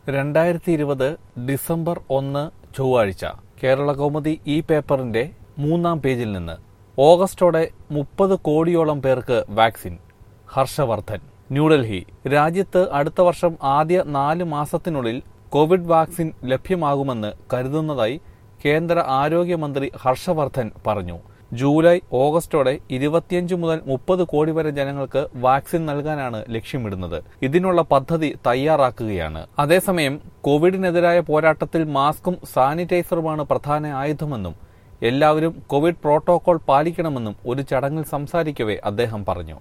രണ്ടായിരത്തി ഇരുപത് ഡിസംബർ ഒന്ന് ചൊവ്വാഴ്ച കേരള കൗമുദി ഈ പേപ്പറിന്റെ മൂന്നാം പേജിൽ നിന്ന് ഓഗസ്റ്റോടെ മുപ്പത് കോടിയോളം പേർക്ക് വാക്സിൻ ഹർഷവർദ്ധൻ ന്യൂഡൽഹി രാജ്യത്ത് അടുത്ത വർഷം ആദ്യ നാല് മാസത്തിനുള്ളിൽ കോവിഡ് വാക്സിൻ ലഭ്യമാകുമെന്ന് കരുതുന്നതായി കേന്ദ്ര ആരോഗ്യമന്ത്രി ഹർഷവർദ്ധൻ പറഞ്ഞു ജൂലൈ ഓഗസ്റ്റോടെ ഇരുപത്തിയഞ്ച് മുതൽ മുപ്പത് കോടി വരെ ജനങ്ങൾക്ക് വാക്സിൻ നൽകാനാണ് ലക്ഷ്യമിടുന്നത് ഇതിനുള്ള പദ്ധതി തയ്യാറാക്കുകയാണ് അതേസമയം കോവിഡിനെതിരായ പോരാട്ടത്തിൽ മാസ്കും സാനിറ്റൈസറുമാണ് പ്രധാന ആയുധമെന്നും എല്ലാവരും കോവിഡ് പ്രോട്ടോകോൾ പാലിക്കണമെന്നും ഒരു ചടങ്ങിൽ സംസാരിക്കവേ അദ്ദേഹം പറഞ്ഞു